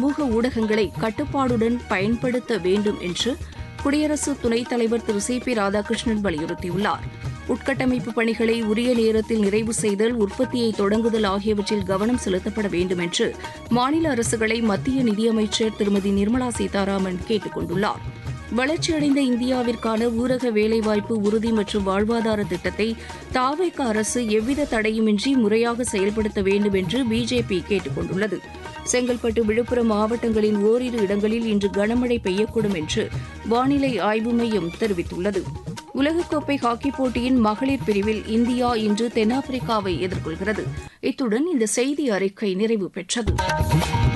சமூக ஊடகங்களை கட்டுப்பாடுடன் பயன்படுத்த வேண்டும் என்று குடியரசு துணைத் தலைவர் திரு சி பி ராதாகிருஷ்ணன் வலியுறுத்தியுள்ளார் உட்கட்டமைப்பு பணிகளை உரிய நேரத்தில் நிறைவு செய்தல் உற்பத்தியை தொடங்குதல் ஆகியவற்றில் கவனம் செலுத்தப்பட வேண்டும் என்று மாநில அரசுகளை மத்திய நிதியமைச்சர் திருமதி நிர்மலா சீதாராமன் கேட்டுக் கொண்டுள்ளார் வளர்ச்சியடைந்த இந்தியாவிற்கான ஊரக வேலைவாய்ப்பு உறுதி மற்றும் வாழ்வாதார திட்டத்தை தாவேக அரசு எவ்வித தடையுமின்றி முறையாக செயல்படுத்த வேண்டும் என்று பிஜேபி கேட்டுக் கொண்டுள்ளது செங்கல்பட்டு விழுப்புரம் மாவட்டங்களின் ஓரிரு இடங்களில் இன்று கனமழை பெய்யக்கூடும் என்று வானிலை ஆய்வு மையம் தெரிவித்துள்ளது உலகக்கோப்பை ஹாக்கி போட்டியின் மகளிர் பிரிவில் இந்தியா இன்று தென்னாப்பிரிக்காவை எதிர்கொள்கிறது இத்துடன் இந்த செய்தி அறிக்கை நிறைவு பெற்றது